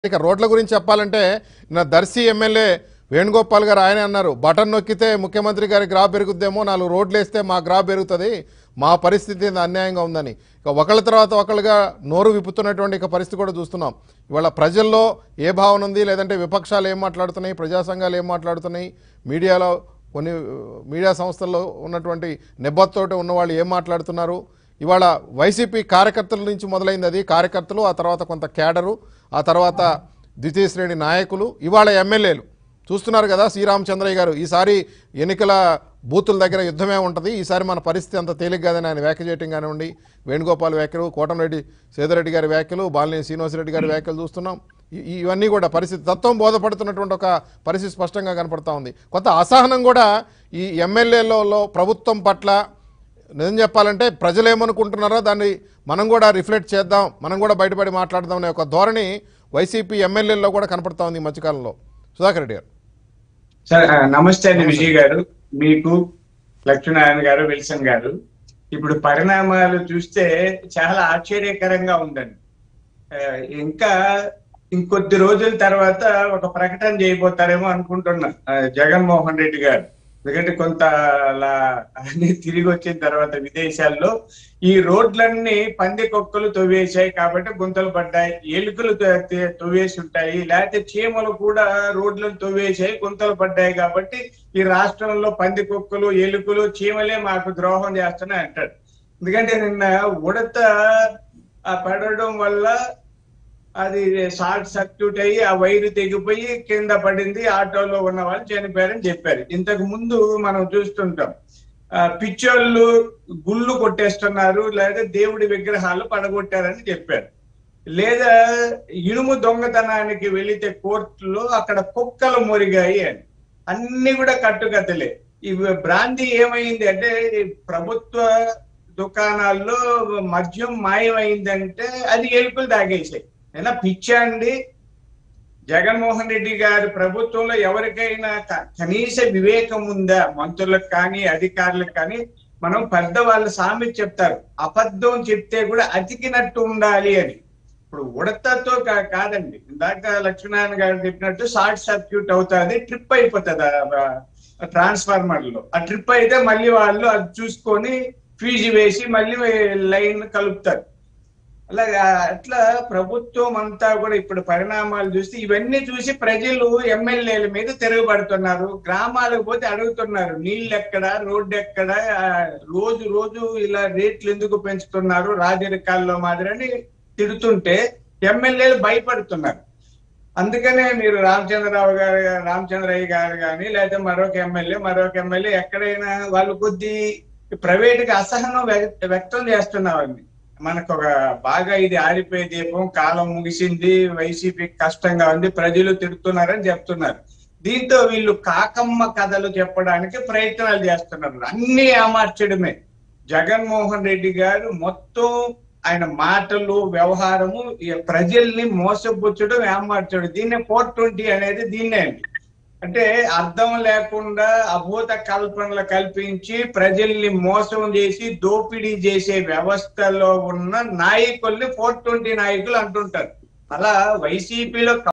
ఇక రోడ్ల గురించి చెప్పాలంటే నా దర్శి ఎమ్మెల్యే వేణుగోపాల్ గారు ఆయన అన్నారు బటన్ నొక్కితే ముఖ్యమంత్రి గారి గ్రా పెరుగుద్దేమో నాలుగు రోడ్లు వేస్తే మా గ్రా పెరుగుతుంది మా పరిస్థితి ఇంత అన్యాయంగా ఉందని ఇక ఒకళ్ళ తర్వాత ఒకళ్ళుగా నోరు విప్పుతున్నటువంటి ఇక పరిస్థితి కూడా చూస్తున్నాం ఇవాళ ప్రజల్లో ఏ భావన ఉంది లేదంటే విపక్షాలు ఏం మాట్లాడుతున్నాయి ప్రజా సంఘాలు ఏం మాట్లాడుతున్నాయి మీడియాలో కొన్ని ఆ, మీడియా సంస్థల్లో ఉన్నటువంటి నిబ్బత్తోటి ఉన్నవాళ్ళు ఏం మాట్లాడుతున్నారు ఇవాళ వైసీపీ కార్యకర్తల నుంచి మొదలైంది అది కార్యకర్తలు ఆ తర్వాత కొంత కేడరు ఆ తర్వాత ద్వితీయ శ్రేణి నాయకులు ఇవాళ ఎమ్మెల్యేలు చూస్తున్నారు కదా శ్రీరామచంద్రయ్య గారు ఈసారి ఎన్నికల బూతుల దగ్గర యుద్ధమే ఉంటుంది ఈసారి మన పరిస్థితి అంత తేలిక కాదని ఆయన వ్యాఖ్య చేయటం కానివ్వండి వేణుగోపాల్ వ్యాఖ్యలు కోటంరెడ్డి సేదరెడ్డి గారి వ్యాఖ్యలు బాలినేని శ్రీనివాసరెడ్డి గారి వ్యాఖ్యలు చూస్తున్నాం ఇ- ఇవన్నీ కూడా పరిస్థితి తత్వం బోధపడుతున్నటువంటి ఒక పరిస్థితి స్పష్టంగా కనపడతా ఉంది కొంత అసహనం కూడా ఈ ఎమ్మెల్యేలలో ప్రభుత్వం పట్ల నిజం చెప్పాలంటే ప్రజలు ఏమనుకుంటున్నారో దాన్ని మనం కూడా రిఫ్లెక్ట్ చేద్దాం మనం కూడా బయటపడి మాట్లాడదాం అనే ఒక ధోరణి వైసీపీ ఎమ్మెల్యేల్లో కూడా కనపడతా ఉంది ఈ మధ్యకాలంలో సుధాకర్ రెడ్డి గారు సార్ ఆ, నమస్తే అండి విజయ్ గారు మీకు లక్ష్మీనారాయణ గారు విల్సన్ గారు ఇప్పుడు పరిణామాలు చూస్తే చాలా ఆశ్చర్యకరంగా ఉందండి ఆ, ఇంకా ఇంకొద్ది రోజుల తర్వాత ఒక ప్రకటన చేయబోతారేమో అనుకుంటున్నా ఆ, జగన్మోహన్ రెడ్డి గారు ఎందుకంటే కొంత అలా అన్ని తిరిగి వచ్చిన తర్వాత విదేశాల్లో ఈ రోడ్లన్నీ పందికొక్కలు తవ్వేశాయి కాబట్టి గుంతలు పడ్డాయి ఎలుకలు త- త- తవ్వేసి ఉంటాయి లేకపోతే చీమలు కూడా రోడ్లను తవ్వేశాయి గుంతలు పడ్డాయి కాబట్టి ఈ రాష్ట్రంలో పందికొక్కలు ఎలుకలు చీమలే మాకు ద్రోహం చేస్తున్నాయి అంటాడు ఎందుకంటే నిన్న ఉడత ఆ పడడం వల్ల అది షార్ట్ సర్క్యూట్ అయ్యి ఆ వైరు తెగిపోయి కింద పడింది ఆటోలో ఉన్న వాళ్ళు చనిపోయారని చెప్పారు ఇంతకు ముందు మనం చూస్తుంటాం ఆ, పిచ్చోళ్ళు గుళ్ళు కొట్టేస్తున్నారు లేదా దేవుడి విగ్రహాలు పడగొట్టారని చెప్పారు లేదా ఇనుము దొంగతనానికి వెళితే కోర్టులో అక్కడ కుక్కలు మురిగాయి అని అన్ని కూడా కట్టుకథలే ఇవి భ్రాంతి ఏమైంది అంటే ఈ ప్రభుత్వ దుకాణాల్లో మద్యం మాయమైందంటే అది ఎలుకలు తాగేసాయి అయినా పిచ్చా అండి జగన్మోహన్ రెడ్డి గారి ప్రభుత్వంలో ఎవరికైనా క- కనీస వివేకం ఉందా మంత్రులకు కానీ అధికారులకు కానీ మనం పెద్దవాళ్ళ సామెత చెప్తారు అబద్ధం చెప్తే కూడా అతికినట్టు ఉండాలి అని ఇప్పుడు ఉడతతో కా- కాదండి ఇందాక లక్ష్మీనారాయణ గారు చెప్పినట్టు షార్ట్ సర్క్యూట్ అవుతుంది ట్రిప్ అయిపోతుంది ట్రాన్స్ఫార్మర్ లో ఆ ట్రిప్ అయితే మళ్ళీ వాళ్ళు అది చూసుకొని ఫీజు వేసి మళ్ళీ లైన్ కలుపుతారు అలాగా అట్లా ప్రభుత్వం అంతా కూడా ఇప్పుడు పరిణామాలు చూస్తే ఇవన్నీ చూసి ప్రజలు ఎమ్మెల్యేల మీద తిరగబడుతున్నారు గ్రామాలకు పోతే అడుగుతున్నారు నీళ్ళు ఎక్కడ రోడ్డు ఎక్కడ ఆ, రోజు రోజు ఇలా రేట్లు ఎందుకు పెంచుతున్నారు రాజరికాల్లో మాదిరని తిడుతుంటే ఎమ్మెల్యేలు భయపడుతున్నారు అందుకనే మీరు రామచంద్రరావు గారు రామచంద్రయ్య గారు కానీ లేదా మరొక ఎమ్మెల్యే మరొక ఎమ్మెల్యే ఎక్కడైనా వాళ్ళు కొద్ది ప్రైవేట్గా అసహనం వ్యక్త- వ్యక్తం చేస్తున్నారండి మనకు ఒక బాగా ఇది ఆరిపోయే దీపం కాలం ముగిసింది వైసీపీ కష్టంగా ఉంది ప్రజలు తిడుతున్నారని చెప్తున్నారు దీంతో వీళ్ళు కాకమ్మ కథలు చెప్పడానికి ప్రయత్నాలు చేస్తున్నారు అన్ని ఏమార్చడమే జగన్మోహన్ రెడ్డి గారు మొత్తం ఆయన మాటలు వ్యవహారము ఈ ప్రజల్ని మోసపుచ్చడం ఏమార్చడం దీన్నే ఫోర్ ట్వంటీ అనేది దీన్నే అండి అంటే అర్థం లేకుండా అభూత కల్పనలు కల్పించి ప్రజల్ని మోసం చేసి దోపిడీ చేసే వ్యవస్థలో ఉన్న నాయకుల్ని ఫోర్ ట్వంటీ నాయకులు అంటుంటారు అలా వైసీపీలో